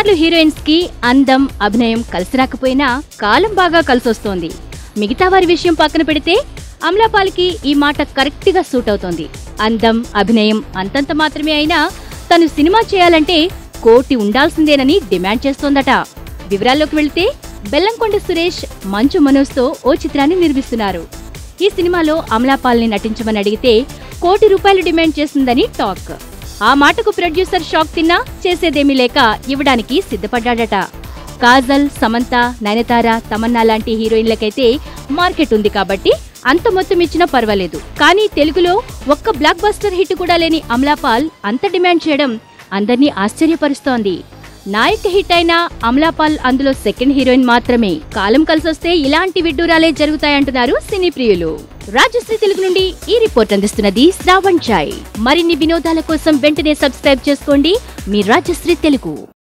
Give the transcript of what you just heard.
కొన్నిసార్లు హీరోయిన్స్ కి అందం అభినయం కలిసి రాకపోయినా కాలం బాగా కలిసొస్తోంది మిగతా వారి విషయం పక్కన పెడితే అమలాపాల్కి ఈ మాట కరెక్ట్ గా సూట్ అవుతోంది అందం అభినయం అంతంత మాత్రమే అయినా తను సినిమా చేయాలంటే కోటి ఉండాల్సిందేనని డిమాండ్ చేస్తోందట వివరాల్లోకి వెళ్తే బెల్లంకొండ సురేష్ మంచు మనోజ్తో ఓ చిత్రాన్ని నిర్మిస్తున్నారు ఈ సినిమాలో అమలాపాల్ని నటించమని అడిగితే కోటి రూపాయలు డిమాండ్ చేసిందని టాక్ ఆ మాటకు ప్రొడ్యూసర్ షాక్ తిన్నా చేసేదేమీ లేక ఇవ్వడానికి సిద్ధపడ్డాడట కాజల్ సమంత నయనతార తమన్నా లాంటి హీరోయిన్లకైతే మార్కెట్ ఉంది కాబట్టి అంత మొత్తం ఇచ్చినా పర్వాలేదు కానీ తెలుగులో ఒక్క బ్లాక్ బస్టర్ హిట్ కూడా లేని అమలాపాల్ అంత డిమాండ్ చేయడం అందర్నీ ఆశ్చర్యపరుస్తోంది నాయక హిట్ అయిన అమలాపాల్ అందులో సెకండ్ హీరోయిన్ మాత్రమే కాలం కలిసొస్తే ఇలాంటి విడ్డూరాలే జరుగుతాయంటున్నారు సినీ ప్రియులు రాజశ్రీ తెలుగు నుండి ఈ రిపోర్ట్ అందిస్తున్నది శ్రావణ్ చాయ్ మరిన్ని వినోదాల కోసం వెంటనే సబ్స్క్రైబ్ చేసుకోండి మీ రాజశ్రీ తెలుగు